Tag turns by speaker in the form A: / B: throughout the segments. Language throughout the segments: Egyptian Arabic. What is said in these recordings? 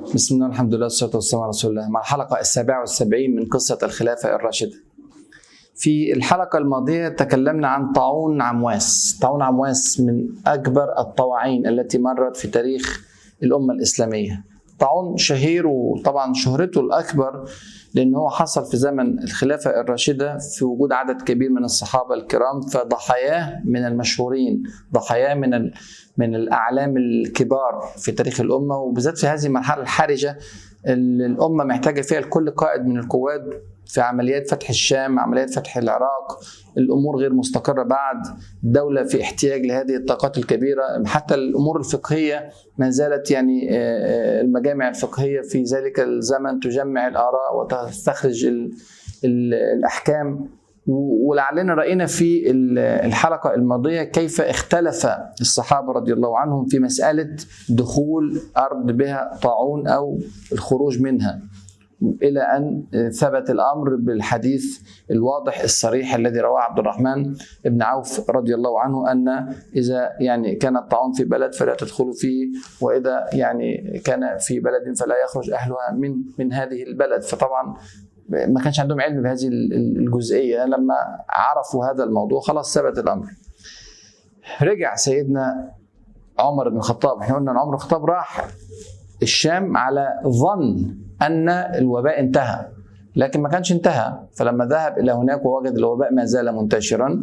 A: بسم الله الحمد لله والصلاة والسلام على رسول الله مع الحلقة السابعة والسبعين من قصة الخلافة الراشدة في الحلقة الماضية تكلمنا عن طاعون عمواس طاعون عمواس من أكبر الطواعين التي مرت في تاريخ الأمة الإسلامية طاعون شهير وطبعا شهرته الأكبر لأن هو حصل في زمن الخلافة الراشدة في وجود عدد كبير من الصحابة الكرام فضحاياه من المشهورين ضحاياه من ال... من الأعلام الكبار في تاريخ الأمة وبالذات في هذه المرحلة الحرجة اللي الأمة محتاجة فيها لكل قائد من القوات في عمليات فتح الشام عمليات فتح العراق الامور غير مستقره بعد الدوله في احتياج لهذه الطاقات الكبيره حتى الامور الفقهيه ما زالت يعني المجامع الفقهيه في ذلك الزمن تجمع الاراء وتستخرج الاحكام ولعلنا راينا في الحلقه الماضيه كيف اختلف الصحابه رضي الله عنهم في مساله دخول ارض بها طاعون او الخروج منها الى ان ثبت الامر بالحديث الواضح الصريح الذي رواه عبد الرحمن بن عوف رضي الله عنه ان اذا يعني كان الطاعون في بلد فلا تدخلوا فيه واذا يعني كان في بلد فلا يخرج اهلها من من هذه البلد فطبعا ما كانش عندهم علم بهذه الجزئيه لما عرفوا هذا الموضوع خلاص ثبت الامر. رجع سيدنا عمر بن الخطاب احنا قلنا ان عمر بن الخطاب راح الشام على ظن ان الوباء انتهى لكن ما كانش انتهى فلما ذهب الى هناك ووجد الوباء ما زال منتشرا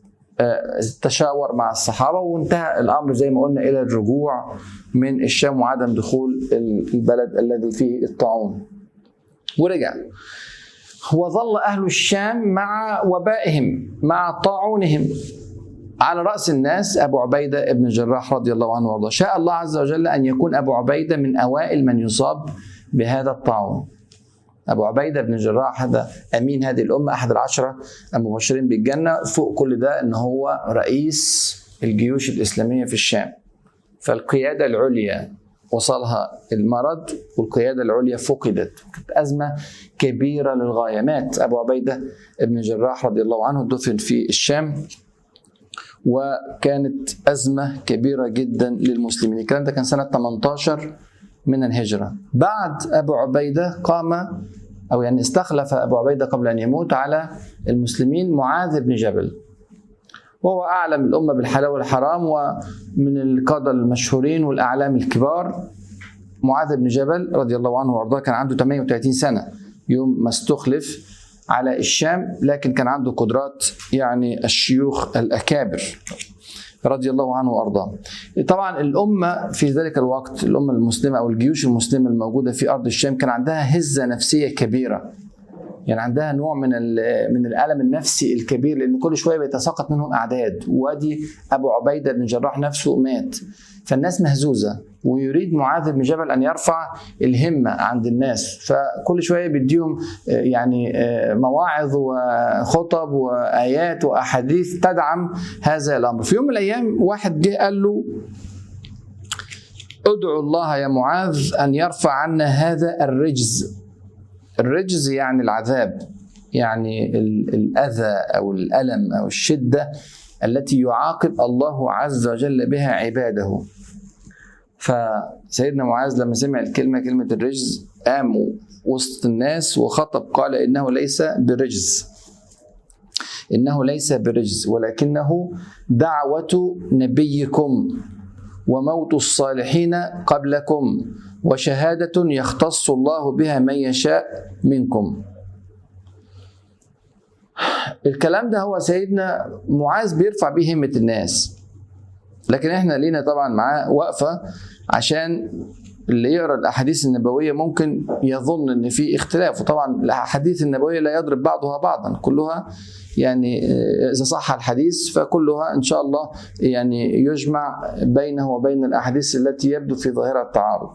A: تشاور مع الصحابه وانتهى الامر زي ما قلنا الى الرجوع من الشام وعدم دخول البلد الذي فيه الطاعون ورجع وظل اهل الشام مع وبائهم مع طاعونهم على راس الناس ابو عبيده بن الجراح رضي الله عنه وارضاه شاء الله عز وجل ان يكون ابو عبيده من اوائل من يصاب بهذا الطاعون أبو عبيدة بن الجراح هذا أمين هذه الأمة أحد العشرة المبشرين بالجنة فوق كل ده أن هو رئيس الجيوش الإسلامية في الشام فالقيادة العليا وصلها المرض والقيادة العليا فقدت كانت أزمة كبيرة للغاية مات أبو عبيدة بن الجراح رضي الله عنه دفن في الشام وكانت أزمة كبيرة جدا للمسلمين الكلام ده كان سنة 18 من الهجرة بعد أبو عبيدة قام أو يعني استخلف أبو عبيدة قبل أن يموت على المسلمين معاذ بن جبل وهو أعلم الأمة بالحلال والحرام ومن القادة المشهورين والأعلام الكبار معاذ بن جبل رضي الله عنه وأرضاه كان عنده 38 سنة يوم ما استخلف على الشام لكن كان عنده قدرات يعني الشيوخ الأكابر رضي الله عنه وارضاه. طبعا الامه في ذلك الوقت الامه المسلمه او الجيوش المسلمه الموجوده في ارض الشام كان عندها هزه نفسيه كبيره. يعني عندها نوع من من الالم النفسي الكبير لان كل شويه بيتساقط منهم اعداد وادي ابو عبيده بن جراح نفسه مات فالناس مهزوزه ويريد معاذ بن جبل ان يرفع الهمه عند الناس فكل شويه بيديهم يعني مواعظ وخطب وايات واحاديث تدعم هذا الامر في يوم من الايام واحد جه قال له ادعو الله يا معاذ ان يرفع عنا هذا الرجز الرجز يعني العذاب يعني الاذى او الالم او الشده التي يعاقب الله عز وجل بها عباده فسيدنا معاذ لما سمع الكلمه كلمه الرجز قام وسط الناس وخطب قال انه ليس برجز انه ليس برجز ولكنه دعوه نبيكم وموت الصالحين قبلكم وشهاده يختص الله بها من يشاء منكم الكلام ده هو سيدنا معاذ بيرفع بيه همه الناس لكن احنا لينا طبعا معاه وقفه عشان اللي يقرا الاحاديث النبويه ممكن يظن ان في اختلاف وطبعا الاحاديث النبويه لا يضرب بعضها بعضا كلها يعني اذا صح الحديث فكلها ان شاء الله يعني يجمع بينه وبين الاحاديث التي يبدو في ظاهرها التعارض.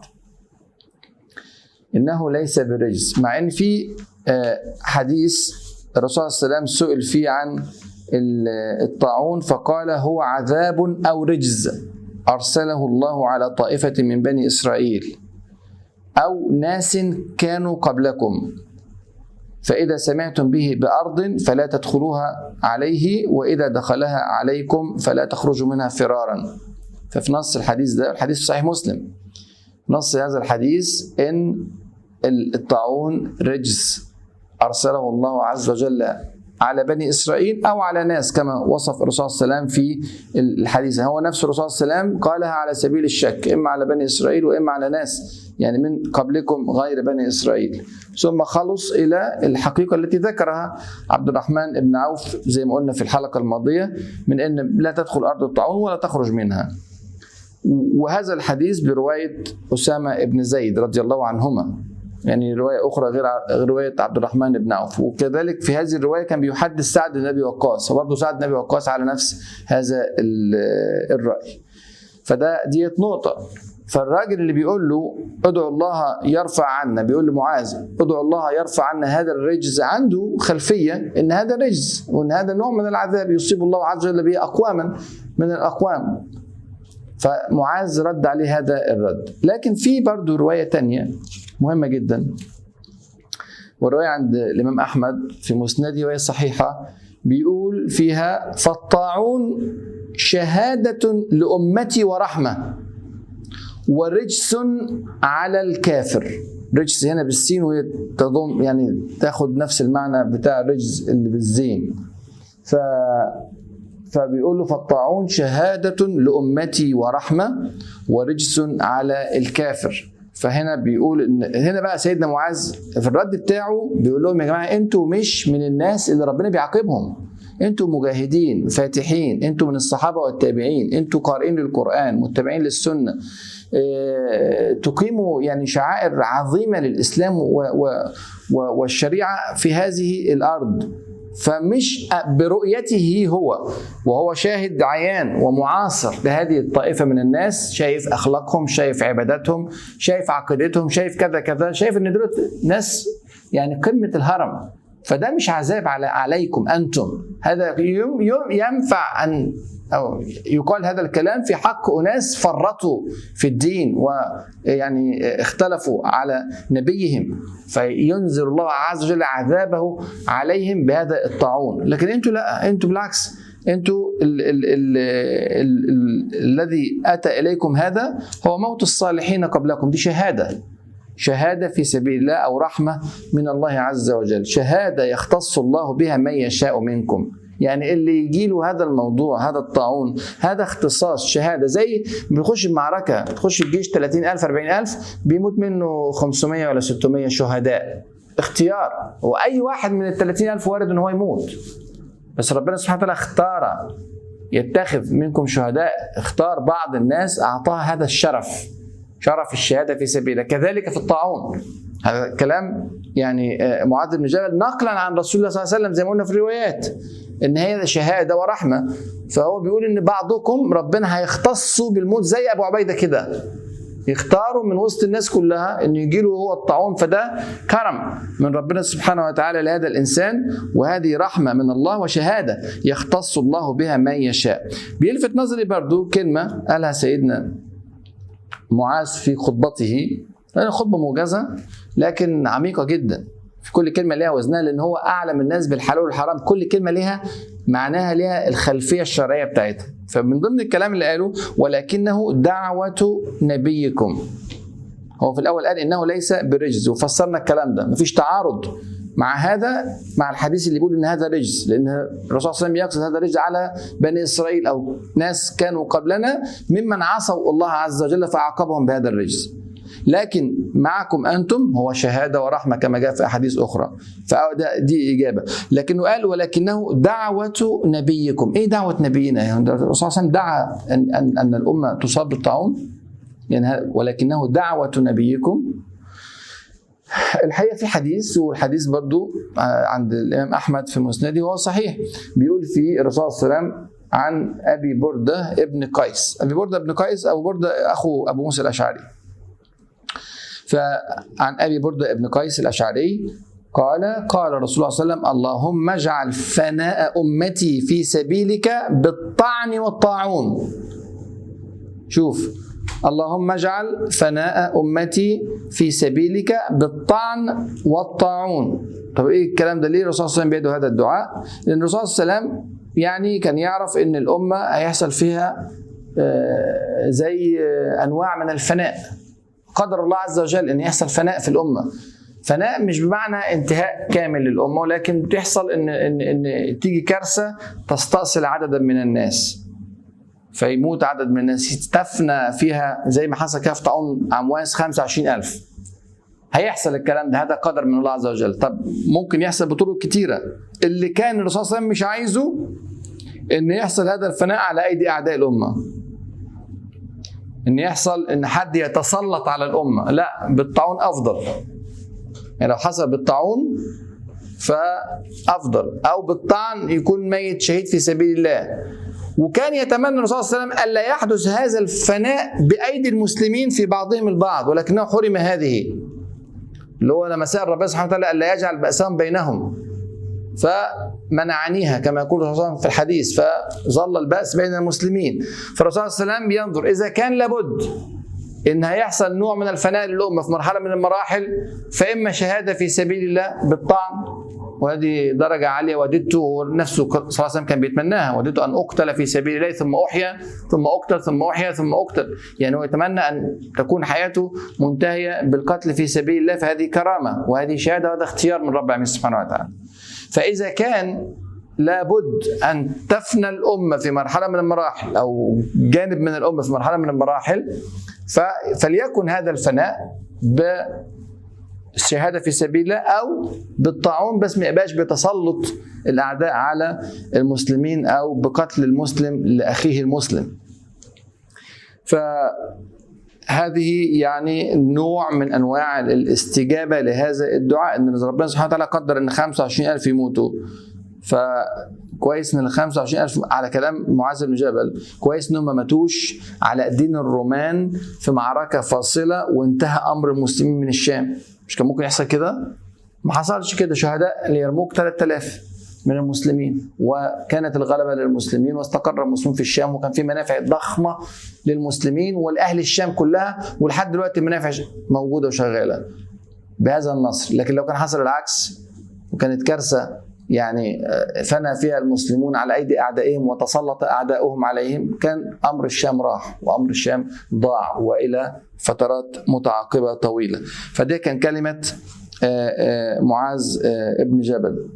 A: انه ليس برجس مع ان في حديث الرسول صلى الله عليه وسلم سئل فيه عن الطاعون فقال هو عذاب او رجز ارسله الله على طائفه من بني اسرائيل او ناس كانوا قبلكم فاذا سمعتم به بارض فلا تدخلوها عليه واذا دخلها عليكم فلا تخرجوا منها فرارا ففي نص الحديث ده الحديث في صحيح مسلم نص هذا الحديث ان الطاعون رجس ارسله الله عز وجل على بني اسرائيل او على ناس كما وصف الرسول صلى الله عليه وسلم في الحديث هو نفس الرسول صلى الله عليه وسلم قالها على سبيل الشك اما على بني اسرائيل واما على ناس يعني من قبلكم غير بني اسرائيل ثم خلص الى الحقيقه التي ذكرها عبد الرحمن بن عوف زي ما قلنا في الحلقه الماضيه من ان لا تدخل ارض الطاعون ولا تخرج منها وهذا الحديث بروايه اسامه بن زيد رضي الله عنهما يعني رواية أخرى غير غير رواية عبد الرحمن بن عوف وكذلك في هذه الرواية كان بيحدث سعد بن أبي وقاص وبرضه سعد بن أبي وقاص على نفس هذا ال- الرأي فده ديت نقطة فالراجل اللي بيقول له ادعو الله يرفع عنا بيقول لمعاذ ادعو الله يرفع عنا هذا الرجز عنده خلفية ان هذا رجز وان هذا نوع من العذاب يصيب الله عز وجل به اقواما من الاقوام فمعاذ رد عليه هذا الرد لكن في برضه رواية تانية مهمة جدا والرواية عند الإمام أحمد في مسنده وهي صحيحة بيقول فيها فالطاعون شهادة لأمتي ورحمة ورجس على الكافر رجس هنا بالسين وهي تضم يعني تاخد نفس المعنى بتاع الرجز اللي بالزين ف فبيقول له فالطاعون شهادة لأمتي ورحمة ورجس على الكافر فهنا بيقول ان هنا بقى سيدنا معاذ في الرد بتاعه بيقول لهم يا جماعه انتوا مش من الناس اللي ربنا بيعاقبهم انتوا مجاهدين فاتحين انتوا من الصحابه والتابعين انتوا قارئين للقران متبعين للسنه اه تقيموا يعني شعائر عظيمه للاسلام و و و والشريعه في هذه الارض فمش برؤيته هو وهو شاهد عيان ومعاصر لهذه الطائفه من الناس شايف اخلاقهم شايف عباداتهم شايف عقيدتهم شايف كذا كذا شايف ان دول ناس يعني قمه الهرم فده مش عذاب على عليكم انتم هذا يم يم ينفع ان أو يقال هذا الكلام في حق أناس فرطوا في الدين ويعني اختلفوا على نبيهم فينزل الله عز وجل عذابه عليهم بهذا الطاعون لكن انتوا لا انتوا بالعكس انتوا ال ال ال ال ال الذي اتى اليكم هذا هو موت الصالحين قبلكم دي شهاده شهادة في سبيل الله أو رحمة من الله عز وجل شهادة يختص الله بها من يشاء منكم يعني اللي يجي له هذا الموضوع هذا الطاعون هذا اختصاص شهاده زي بيخش المعركه بتخش الجيش 30000 40000 بيموت منه 500 ولا 600 شهداء اختيار واي واحد من ال 30000 وارد ان هو يموت بس ربنا سبحانه وتعالى اختار يتخذ منكم شهداء اختار بعض الناس اعطاها هذا الشرف شرف الشهاده في سبيله كذلك في الطاعون هذا كلام يعني معاذ بن جبل نقلا عن رسول الله صلى الله عليه وسلم زي ما قلنا في الروايات ان هي شهاده ورحمه فهو بيقول ان بعضكم ربنا هيختصوا بالموت زي ابو عبيده كده يختاروا من وسط الناس كلها ان يجي له هو الطاعون فده كرم من ربنا سبحانه وتعالى لهذا الانسان وهذه رحمه من الله وشهاده يختص الله بها من يشاء. بيلفت نظري برضو كلمه قالها سيدنا معاذ في خطبته خطبه موجزه لكن عميقه جدا في كل كلمه ليها وزنها لان هو اعلم الناس بالحلال والحرام كل كلمه ليها معناها ليها الخلفيه الشرعيه بتاعتها فمن ضمن الكلام اللي قاله ولكنه دعوه نبيكم هو في الاول قال انه ليس برجز وفسرنا الكلام ده مفيش تعارض مع هذا مع الحديث اللي بيقول ان هذا رجز لان الرسول صلى الله عليه وسلم يقصد هذا الرجز على بني اسرائيل او ناس كانوا قبلنا ممن عصوا الله عز وجل فعاقبهم بهذا الرجز لكن معكم انتم هو شهاده ورحمه كما جاء في احاديث اخرى فدي اجابه لكنه قال ولكنه دعوه نبيكم ايه دعوه نبينا يعني الرسول صلى الله عليه وسلم دعا ان ان, أن الامه تصاب بالطاعون يعني ولكنه دعوه نبيكم الحقيقه في حديث والحديث برضو عند الامام احمد في مسنده وهو صحيح بيقول في الرسول صلى الله عليه وسلم عن ابي برده ابن قيس ابي برده ابن قيس ابو برده اخو ابو موسى الاشعري فعن ابي برده ابن قيس الاشعري قال قال رسول الله صلى الله عليه وسلم اللهم اجعل فناء امتي في سبيلك بالطعن والطاعون شوف اللهم اجعل فناء امتي في سبيلك بالطعن والطاعون طب ايه الكلام ده ليه الرسول صلى الله عليه وسلم بيده هذا الدعاء لان الرسول صلى الله عليه وسلم يعني كان يعرف ان الامه هيحصل فيها زي انواع من الفناء قدر الله عز وجل ان يحصل فناء في الامه فناء مش بمعنى انتهاء كامل للامه ولكن بتحصل ان ان ان تيجي كارثه تستأصل عددا من الناس فيموت عدد من الناس تفنى فيها زي ما حصل كده في طاعون امواس 25000 هيحصل الكلام ده هذا قدر من الله عز وجل طب ممكن يحصل بطرق كتيره اللي كان الرسول صلى الله عليه وسلم مش عايزه ان يحصل هذا الفناء على ايدي اعداء الامه ان يحصل ان حد يتسلط على الامه لا بالطاعون افضل يعني لو حصل بالطاعون فافضل او بالطعن يكون ميت شهيد في سبيل الله وكان يتمنى الرسول صلى الله عليه وسلم الا يحدث هذا الفناء بايدي المسلمين في بعضهم البعض ولكنه حرم هذه اللي هو لما سال ربنا سبحانه وتعالى الا يجعل باسهم بينهم فمنعنيها كما يقول الرسول صلى الله عليه وسلم في الحديث فظل الباس بين المسلمين فالرسول صلى الله عليه وسلم ينظر اذا كان لابد ان هيحصل نوع من الفناء للامه في مرحله من المراحل فاما شهاده في سبيل الله بالطعن وهذه درجة عالية وددت نفسه صلى الله عليه وسلم كان بيتمناها وددت أن أقتل في سبيل الله ثم أحيا ثم أقتل ثم أحيا ثم أقتل يعني هو يتمنى أن تكون حياته منتهية بالقتل في سبيل الله فهذه كرامة وهذه شهادة وهذا اختيار من رب العالمين سبحانه وتعالى فإذا كان لابد أن تفنى الأمة في مرحلة من المراحل أو جانب من الأمة في مرحلة من المراحل فليكن هذا الفناء الشهاده في سبيل الله او بالطاعون بس ما يبقاش بتسلط الاعداء على المسلمين او بقتل المسلم لاخيه المسلم. فهذه يعني نوع من انواع الاستجابه لهذا الدعاء ان ربنا سبحانه وتعالى قدر ان 25000 يموتوا فكويس ان ال 25000 على كلام معاذ بن جبل كويس انهم ما ماتوش على ايدين الرومان في معركه فاصله وانتهى امر المسلمين من الشام مش كان ممكن يحصل كده؟ ما حصلش كده شهداء اليرموك 3000 من المسلمين وكانت الغلبه للمسلمين واستقر المسلمون في الشام وكان في منافع ضخمه للمسلمين والاهل الشام كلها ولحد دلوقتي المنافع موجوده وشغاله بهذا النصر لكن لو كان حصل العكس وكانت كارثه يعني فنى فيها المسلمون على ايدي اعدائهم وتسلط اعداؤهم عليهم كان امر الشام راح وامر الشام ضاع والى فترات متعاقبه طويله فدي كان كلمه معاذ ابن جبل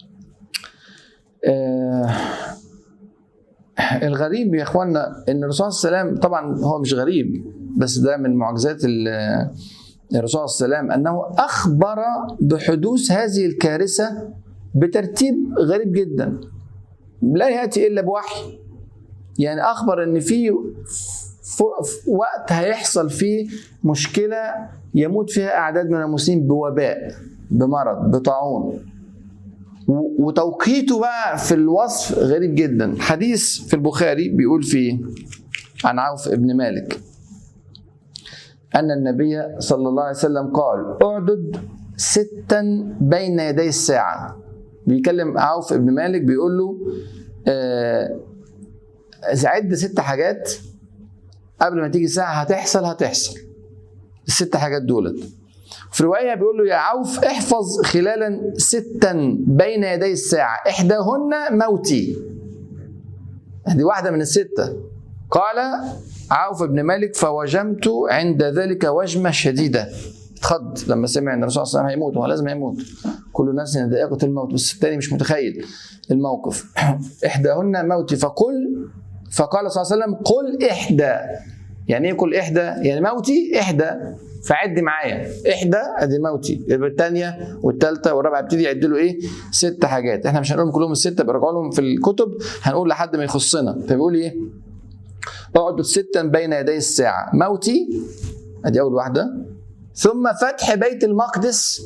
A: الغريب يا اخوانا ان الرسول صلى الله عليه وسلم طبعا هو مش غريب بس ده من معجزات الرسول صلى الله عليه وسلم انه اخبر بحدوث هذه الكارثه بترتيب غريب جدا لا ياتي الا بوحي يعني اخبر ان في وقت هيحصل فيه مشكله يموت فيها اعداد من المسلمين بوباء بمرض بطاعون وتوقيته بقى في الوصف غريب جدا حديث في البخاري بيقول فيه عن عوف ابن مالك أن النبي صلى الله عليه وسلم قال اعدد ستا بين يدي الساعة بيكلم عوف ابن مالك بيقول له آه عد ست حاجات قبل ما تيجي ساعة هتحصل هتحصل الست حاجات دولت في رواية بيقول له يا عوف احفظ خلالا ستا بين يدي الساعة إحداهن موتي دي واحدة من الستة قال عوف بن مالك فوجمت عند ذلك وجمة شديدة اتخض لما سمع ان الرسول صلى الله عليه وسلم هيموت هو لازم هيموت كل الناس ذائقة الموت بس الثاني مش متخيل الموقف احداهن موتي فقل فقال صلى الله عليه وسلم قل احدى يعني ايه قل احدى يعني موتي احدى فعد معايا احدى ادي موتي يبقى الثانيه والثالثه والرابعه يبتدي يعد له ايه ست حاجات احنا مش هنقول كلهم السته برجع لهم في الكتب هنقول لحد ما يخصنا فبيقول ايه اعدد ستا بين يدي الساعه موتي ادي اول واحده ثم فتح بيت المقدس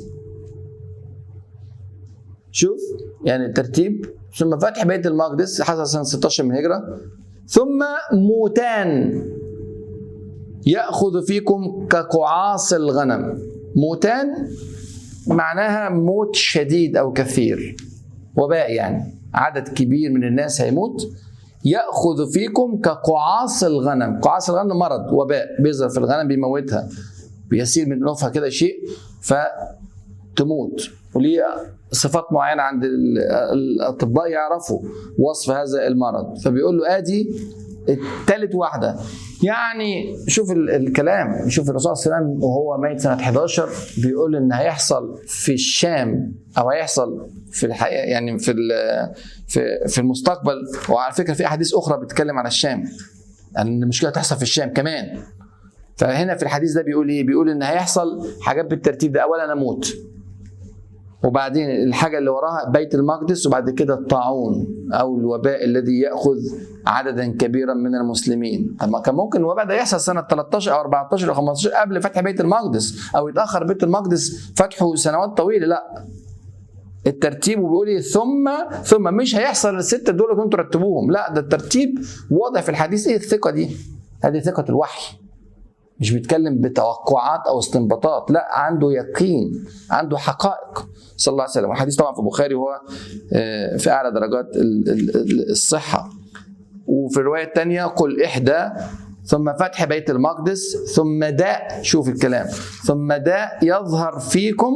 A: شوف يعني الترتيب ثم فتح بيت المقدس حصل سنه 16 من الهجره ثم موتان ياخذ فيكم كقعاص الغنم موتان معناها موت شديد او كثير وباء يعني عدد كبير من الناس هيموت ياخذ فيكم كقعاص الغنم قعاص الغنم مرض وباء بيظهر في الغنم بيموتها بيسير من انوفها كده شيء فتموت وليه صفات معينه عند الاطباء يعرفوا وصف هذا المرض فبيقول له ادي التالت واحده يعني شوف ال- الكلام شوف الرسول صلى الله عليه وسلم وهو ميت سنه 11 بيقول ان هيحصل في الشام او هيحصل في الحقيقه يعني في ال- في في المستقبل وعلى فكره في احاديث اخرى بتتكلم عن الشام ان المشكله تحصل في الشام كمان فهنا في الحديث ده بيقول ايه؟ بيقول ان هيحصل حاجات بالترتيب ده اولا اموت وبعدين الحاجه اللي وراها بيت المقدس وبعد كده الطاعون او الوباء الذي ياخذ عددا كبيرا من المسلمين طب ما كان ممكن الوباء ده يحصل سنه 13 او 14 او 15 قبل فتح بيت المقدس او يتاخر بيت المقدس فتحه سنوات طويله لا الترتيب وبيقول ايه ثم ثم مش هيحصل السته دول اللي انتوا رتبوهم لا ده الترتيب واضح في الحديث ايه الثقه دي هذه ثقه الوحي مش بيتكلم بتوقعات او استنباطات لا عنده يقين عنده حقائق صلى الله عليه وسلم والحديث طبعا في البخاري وهو آه، في اعلى درجات ال- ال- ال- الصحه وفي الروايه الثانيه قل احدى ثم فتح بيت المقدس ثم داء شوف الكلام ثم داء يظهر فيكم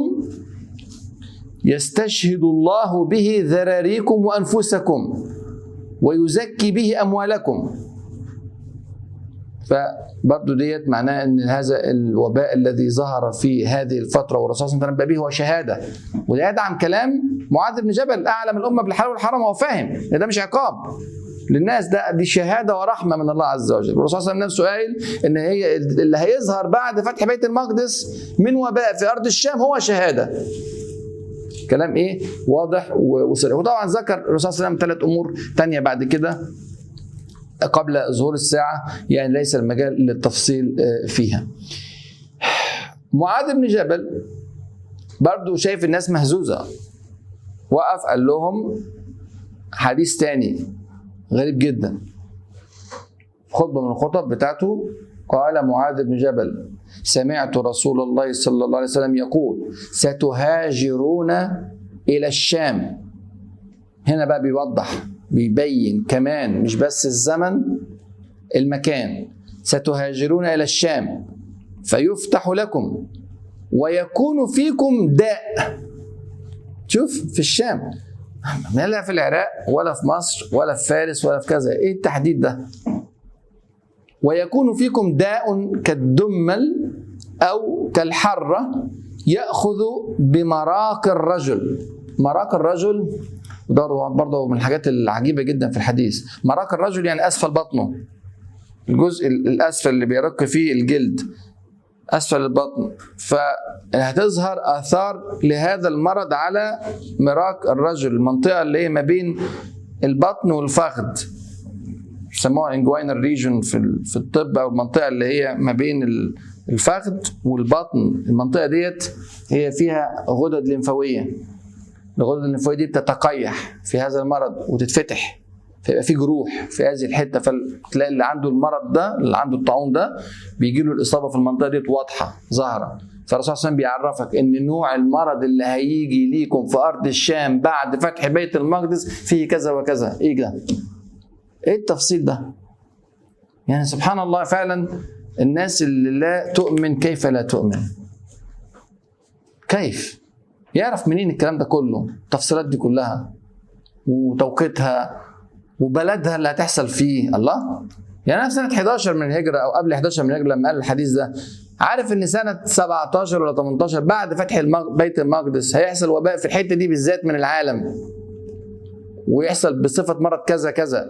A: يستشهد الله به ذراريكم وانفسكم ويزكي به اموالكم فبرضه ديت معناه ان هذا الوباء الذي ظهر في هذه الفتره والرسول صلى الله عليه وسلم به هو شهاده وده يدعم كلام معاذ بن جبل اعلم الامه بالحلال والحرام هو فاهم ان ده مش عقاب للناس ده دي شهاده ورحمه من الله عز وجل والرسول صلى الله عليه وسلم نفسه قايل ان هي اللي هيظهر بعد فتح بيت المقدس من وباء في ارض الشام هو شهاده كلام ايه واضح و- وصريح وطبعا ذكر الرسول صلى الله عليه وسلم ثلاث امور تانية بعد كده قبل ظهور الساعة يعني ليس المجال للتفصيل آه، فيها معاذ بن جبل برضو شايف الناس مهزوزة وقف قال لهم حديث تاني غريب جدا خطبة من الخطب بتاعته قال معاذ بن جبل سمعت رسول الله صلى الله عليه وسلم يقول ستهاجرون إلى الشام هنا بقى بيوضح بيبين كمان مش بس الزمن المكان ستهاجرون الى الشام فيفتح لكم ويكون فيكم داء شوف في الشام لا في العراق ولا في مصر ولا في فارس ولا في كذا ايه التحديد ده ويكون فيكم داء كالدمل او كالحره ياخذ بمراق الرجل مراق الرجل وده برضه من الحاجات العجيبه جدا في الحديث مراق الرجل يعني اسفل بطنه الجزء الاسفل اللي بيرق فيه الجلد اسفل البطن فهتظهر اثار لهذا المرض على مراق الرجل المنطقه اللي هي ما بين البطن والفخذ يسموها انجوينال ريجون في ال- في الطب او المنطقه اللي هي ما بين ال- الفخذ والبطن المنطقه ديت هي فيها غدد لمفاويه الغدد الليمفاويه دي بتتقيح في هذا المرض وتتفتح فيبقى في جروح في هذه الحته فتلاقي اللي عنده المرض ده اللي عنده الطاعون ده بيجي له الاصابه في المنطقه دي واضحه ظاهره فالرسول صلى الله عليه وسلم بيعرفك ان نوع المرض اللي هيجي ليكم في ارض الشام بعد فتح بيت المقدس فيه كذا وكذا ايه ده؟ ايه التفصيل ده؟ يعني سبحان الله فعلا الناس اللي لا تؤمن كيف لا تؤمن كيف؟ يعرف منين الكلام ده كله التفصيلات دي كلها وتوقيتها وبلدها اللي هتحصل فيه الله يعني انا في سنه 11 من الهجره او قبل 11 من الهجره لما قال الحديث ده عارف ان سنه 17 ولا 18 بعد فتح المق... بيت المقدس هيحصل وباء في الحته دي بالذات من العالم ويحصل بصفه مرض كذا كذا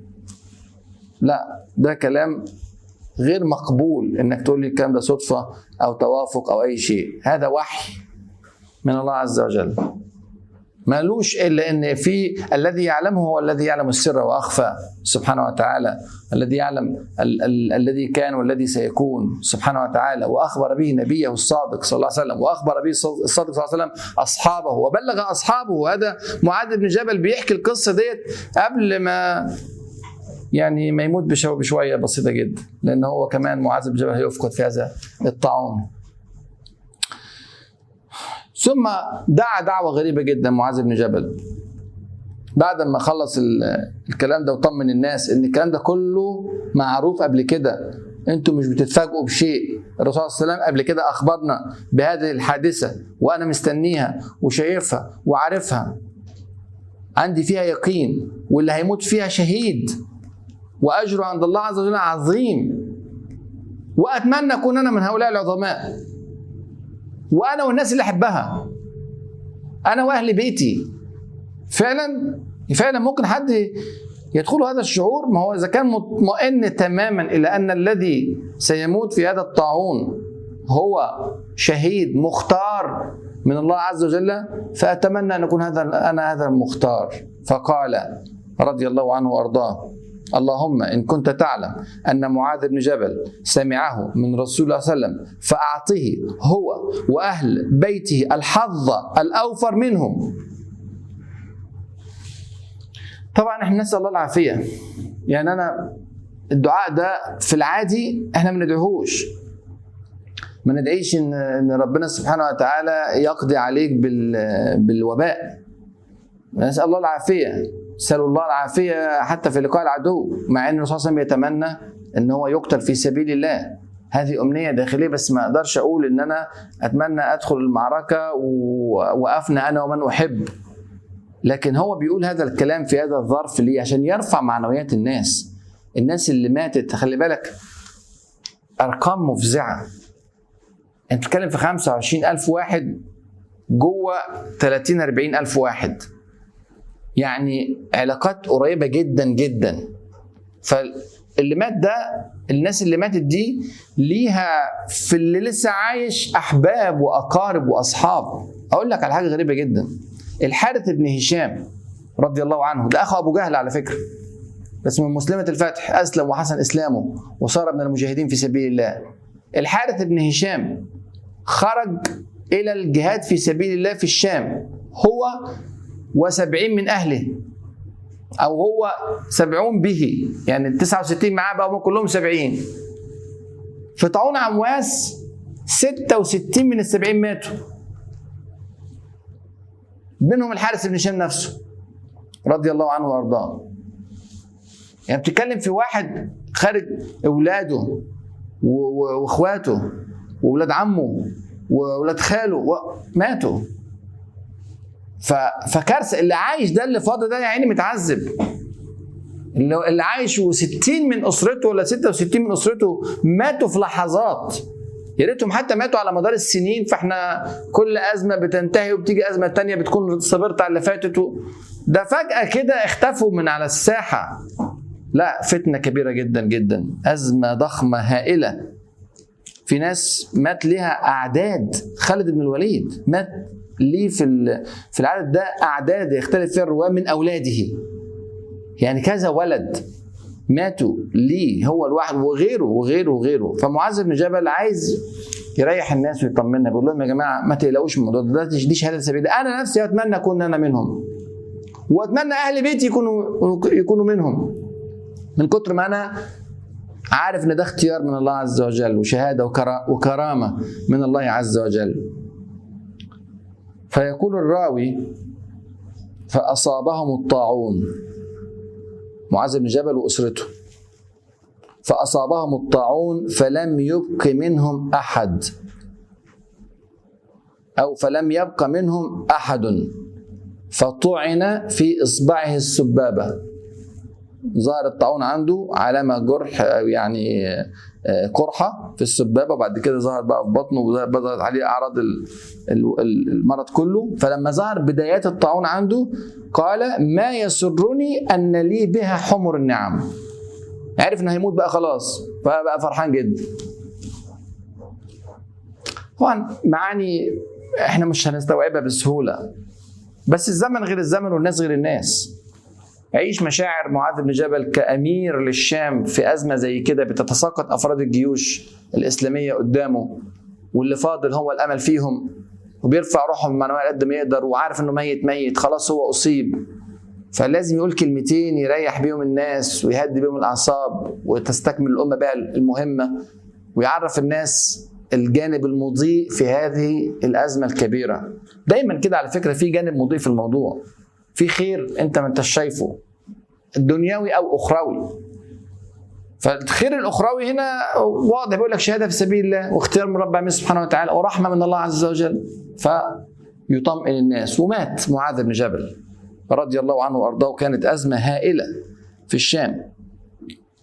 A: لا ده كلام غير مقبول انك تقول لي الكلام ده صدفه او توافق او اي شيء هذا وحي من الله عز وجل مالوش الا ان في الذي يعلمه هو الذي يعلم السر واخفى سبحانه وتعالى الذي يعلم ال- ال- الذي كان والذي سيكون سبحانه وتعالى واخبر به نبيه الصادق صلى الله عليه وسلم واخبر به الصادق صلى الله عليه وسلم اصحابه وبلغ اصحابه وهذا معاذ بن جبل بيحكي القصه ديت قبل ما يعني ما يموت بشو بشويه بسيطه جدا لان هو كمان معاذ بن جبل هيفقد في هذا الطاعون ثم دعا دعوه غريبه جدا معاذ بن جبل بعد ما خلص ال- الكلام ده وطمن الناس ان الكلام ده كله معروف قبل كده انتم مش بتتفاجئوا بشيء الرسول صلى الله عليه وسلم قبل كده اخبرنا بهذه الحادثه وانا مستنيها وشايفها وعارفها عندي فيها يقين واللي هيموت فيها شهيد واجره عند الله عز وجل عظيم واتمنى اكون انا من هؤلاء العظماء وانا والناس اللي احبها انا واهل بيتي فعلا فعلا ممكن حد يدخل هذا الشعور ما هو اذا كان مطمئن تماما الى ان الذي سيموت في هذا الطاعون هو شهيد مختار من الله عز وجل فاتمنى ان اكون هذا انا هذا المختار فقال رضي الله عنه وارضاه اللهم ان كنت تعلم ان معاذ بن جبل سمعه من رسول الله صلى الله عليه وسلم فاعطه هو واهل بيته الحظ الاوفر منهم طبعا احنا نسال الله العافيه يعني انا الدعاء ده في العادي احنا ما ندعوهوش ما ندعيش ان ان ربنا سبحانه وتعالى يقضي عليك بالوباء نسال الله العافيه نسال الله العافيه حتى في لقاء العدو مع ان الرسول صلى الله عليه وسلم يتمنى ان هو يقتل في سبيل الله هذه امنيه داخليه بس ما اقدرش اقول ان انا اتمنى ادخل المعركه وافنى انا ومن احب لكن هو بيقول هذا الكلام في هذا الظرف ليه عشان يرفع معنويات الناس الناس اللي ماتت خلي بالك ارقام مفزعه انت بتتكلم في 25 ألف واحد جوه 30 40 ألف واحد يعني علاقات قريبة جدا جدا فاللي مات ده الناس اللي ماتت دي ليها في اللي لسه عايش أحباب وأقارب وأصحاب أقول لك على حاجة غريبة جدا الحارث بن هشام رضي الله عنه ده أخو أبو جهل على فكرة بس من مسلمة الفتح أسلم وحسن إسلامه وصار من المجاهدين في سبيل الله الحارث بن هشام خرج إلى الجهاد في سبيل الله في الشام هو وسبعين من أهله أو هو سبعون به يعني التسعة وستين معاه بقى هم كلهم سبعين في طاعون عمواس ستة وستين من السبعين ماتوا منهم الحارث بن هشام نفسه رضي الله عنه وارضاه يعني بتتكلم في واحد خارج اولاده واخواته واولاد عمه واولاد خاله ماتوا فكارثه اللي عايش ده اللي فاضي ده يا عيني متعذب اللي عايش و60 من اسرته ولا 66 من اسرته ماتوا في لحظات يا ريتهم حتى ماتوا على مدار السنين فاحنا كل ازمه بتنتهي وبتيجي ازمه تانية بتكون صبرت على اللي فاتت ده فجاه كده اختفوا من على الساحه لا فتنه كبيره جدا جدا ازمه ضخمه هائله في ناس مات لها اعداد خالد بن الوليد مات ليه في في العدد ده اعداد يختلف فيها الرواه من اولاده يعني كذا ولد ماتوا ليه هو الواحد وغيره وغيره وغيره فمعاذ بن جبل عايز يريح الناس ويطمنا بيقول لهم يا جماعه ما تقلقوش من الموضوع ده دي شهاده سبيل انا نفسي اتمنى اكون انا منهم واتمنى اهل بيتي يكونوا يكونوا منهم من كتر ما انا عارف ان ده اختيار من الله عز وجل وشهاده وكرامه من الله عز وجل فيقول الراوي فاصابهم الطاعون معاذ بن جبل واسرته فاصابهم الطاعون فلم يبق منهم احد او فلم يبق منهم احد فطعن في اصبعه السبابه ظهر الطاعون عنده علامه جرح يعني قرحه في السبابه وبعد كده ظهر بقى في بطنه وبدات عليه اعراض المرض كله فلما ظهر بدايات الطاعون عنده قال ما يسرني ان لي بها حمر النعم عرف انه هيموت بقى خلاص فبقى فرحان جدا طبعا معاني احنا مش هنستوعبها بسهوله بس الزمن غير الزمن والناس غير الناس عيش مشاعر معاذ بن جبل كأمير للشام في أزمة زي كده بتتساقط أفراد الجيوش الإسلامية قدامه واللي فاضل هو الأمل فيهم وبيرفع روحهم المعنوية قد ما يقدر وعارف إنه ميت ميت خلاص هو أصيب فلازم يقول كلمتين يريح بيهم الناس ويهدي بيهم الأعصاب وتستكمل الأمة بقى المهمة ويعرف الناس الجانب المضيء في هذه الأزمة الكبيرة دايما كده على فكرة في جانب مضيء في الموضوع في خير انت ما انتش شايفه دنيوي او اخروي فالخير الاخروي هنا واضح بيقول لك شهاده في سبيل الله واختيار من رب سبحانه وتعالى ورحمه من الله عز وجل فيطمئن الناس ومات معاذ بن جبل رضي الله عنه وارضاه كانت ازمه هائله في الشام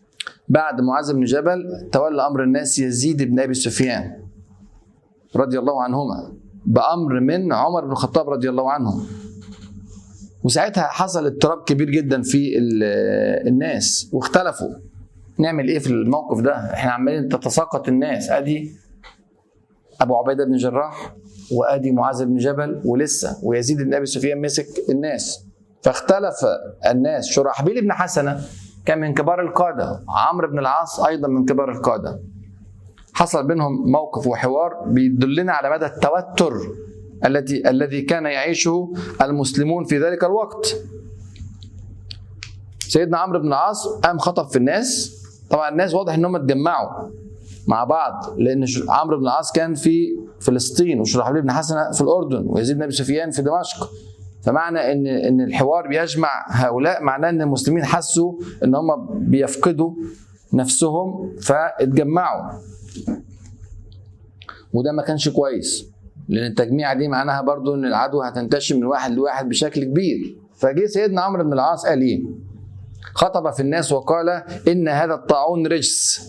A: بعد معاذ بن جبل تولى امر الناس يزيد بن ابي سفيان رضي الله عنهما بامر من عمر بن الخطاب رضي الله عنه وساعتها حصل اضطراب كبير جدا في ال- الناس واختلفوا نعمل ايه في الموقف ده احنا عمالين تتساقط الناس ادي ابو عبيده بن جراح وادي معاذ بن جبل ولسه ويزيد بن ابي سفيان مسك الناس فاختلف الناس شرحبيل بن حسنه كان من كبار القاده عمرو بن العاص ايضا من كبار القاده حصل بينهم موقف وحوار بيدلنا على مدى التوتر التي الذي كان يعيشه المسلمون في ذلك الوقت سيدنا عمرو بن العاص قام خطب في الناس طبعا الناس واضح انهم اتجمعوا مع بعض لان ش- عمرو بن العاص كان في فلسطين وشرحبيل بن حسنه في الاردن ويزيد بن ابي سفيان في دمشق فمعنى ان ان الحوار بيجمع هؤلاء معناه ان المسلمين حسوا ان هم بيفقدوا نفسهم فاتجمعوا وده ما كانش كويس لان التجميعه دي معناها برضو ان العدوى هتنتشر من واحد لواحد بشكل كبير فجه سيدنا عمرو بن العاص قال ايه خطب في الناس وقال ان هذا الطاعون رجس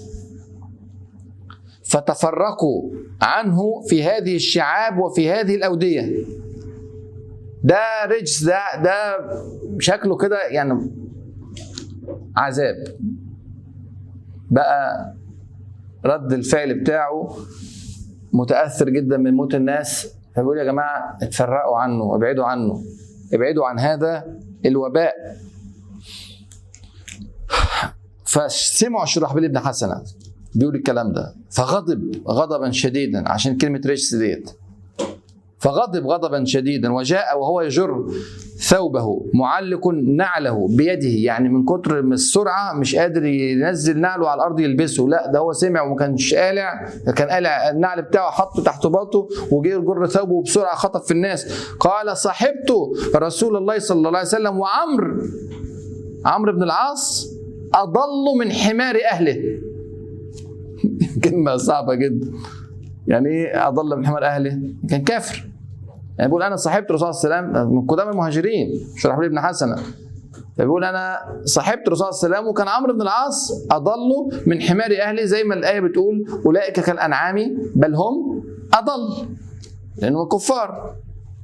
A: فتفرقوا عنه في هذه الشعاب وفي هذه الاوديه ده رجس ده ده شكله كده يعني عذاب بقى رد الفعل بتاعه متاثر جدا من موت الناس فبيقول يا جماعه اتفرقوا عنه ابعدوا عنه ابعدوا عن هذا الوباء فسمعوا شرحبيل بن حسنه بيقول الكلام ده فغضب غضبا شديدا عشان كلمه رجس ديت فغضب غضبا شديدا وجاء وهو يجر ثوبه معلق نعله بيده يعني من كتر من السرعه مش قادر ينزل نعله على الارض يلبسه لا ده هو سمع وما كانش قالع كان قالع النعل بتاعه حطه تحت باطه وجه يجر ثوبه بسرعه خطب في الناس قال صاحبت رسول الله صلى الله عليه وسلم وعمرو عمرو بن العاص اضل من حمار اهله كلمه صعبه جدا يعني ايه اضل من حمار اهله كان كافر يعني بيقول انا صاحبت الرسول صلى الله عليه وسلم من قدام المهاجرين شرحبيل بن حسنه فبيقول انا صاحبت الرسول صلى الله عليه وسلم وكان عمرو بن العاص اضل من حمار اهلي زي ما الايه بتقول اولئك كالانعام بل هم اضل لانهم كفار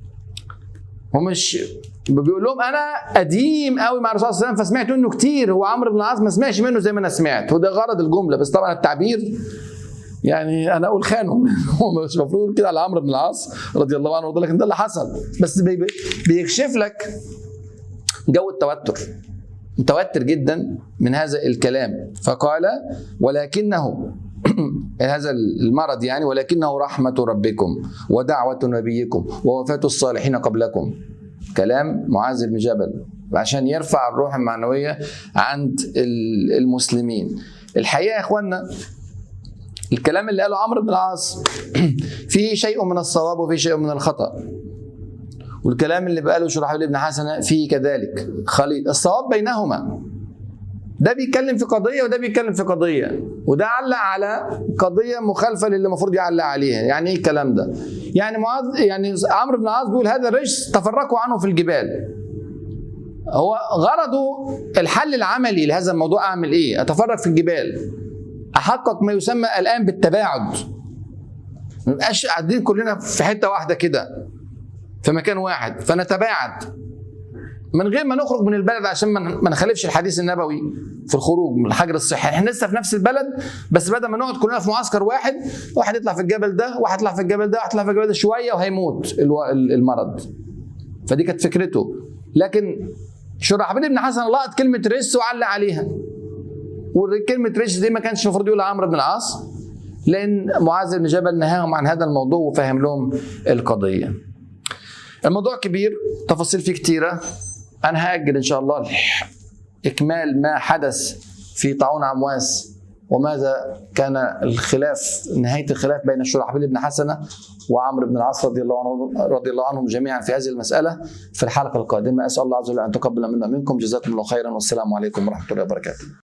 A: هو مش بيقول لهم انا قديم قوي مع الرسول صلى الله عليه وسلم فسمعت منه كتير هو عمرو بن العاص ما سمعش منه زي ما انا سمعت وده غرض الجمله بس طبعا التعبير يعني انا اقول خانهم هو مش المفروض يقول كده على عمرو بن العاص رضي الله عنه ويقول لك إن ده اللي حصل بس بي- بيكشف لك جو التوتر متوتر جدا من هذا الكلام فقال ولكنه هذا المرض يعني ولكنه رحمة ربكم ودعوة نبيكم ووفاة الصالحين قبلكم كلام معاذ بن جبل عشان يرفع الروح المعنوية عند ال- المسلمين الحقيقة يا إخوانا الكلام اللي قاله عمرو بن العاص فيه شيء من الصواب وفيه شيء من الخطأ والكلام اللي بقاله شرحبيل بن حسنة فيه كذلك خليط الصواب بينهما ده بيتكلم في قضية وده بيتكلم في قضية وده علق على قضية مخالفة للي المفروض يعلق عليها يعني ايه الكلام ده يعني معاذ يعني عمرو بن العاص بيقول هذا الرجس تفرقوا عنه في الجبال هو غرضه الحل العملي لهذا الموضوع اعمل ايه اتفرق في الجبال احقق ما يسمى الان بالتباعد ما نبقاش قاعدين كلنا في حته واحده كده في مكان واحد فنتباعد من غير ما نخرج من البلد عشان ما ما نخالفش الحديث النبوي في الخروج من الحجر الصحي احنا لسه في نفس البلد بس بدل ما نقعد كلنا في معسكر واحد واحد يطلع في الجبل ده واحد يطلع في الجبل ده واحد يطلع في الجبل ده شويه وهيموت الو- المرض فدي كانت فكرته لكن شرحبيل بن حسن لقط كلمه رس وعلق عليها وكلمه رس دي ما كانش المفروض يقولها عمرو بن العاص لان معاذ بن جبل نهاهم عن هذا الموضوع وفهم لهم القضيه الموضوع كبير تفاصيل فيه كتيره انا هاجل ان شاء الله اكمال ما حدث في طاعون عمواس وماذا كان الخلاف نهايه الخلاف بين شرحبيل بن حسنه وعمرو بن العاص رضي الله عنه رضي الله عنهم جميعا في هذه المساله في الحلقه القادمه اسال الله عز وجل ان تقبل منا منكم جزاكم الله خيرا والسلام عليكم ورحمه الله وبركاته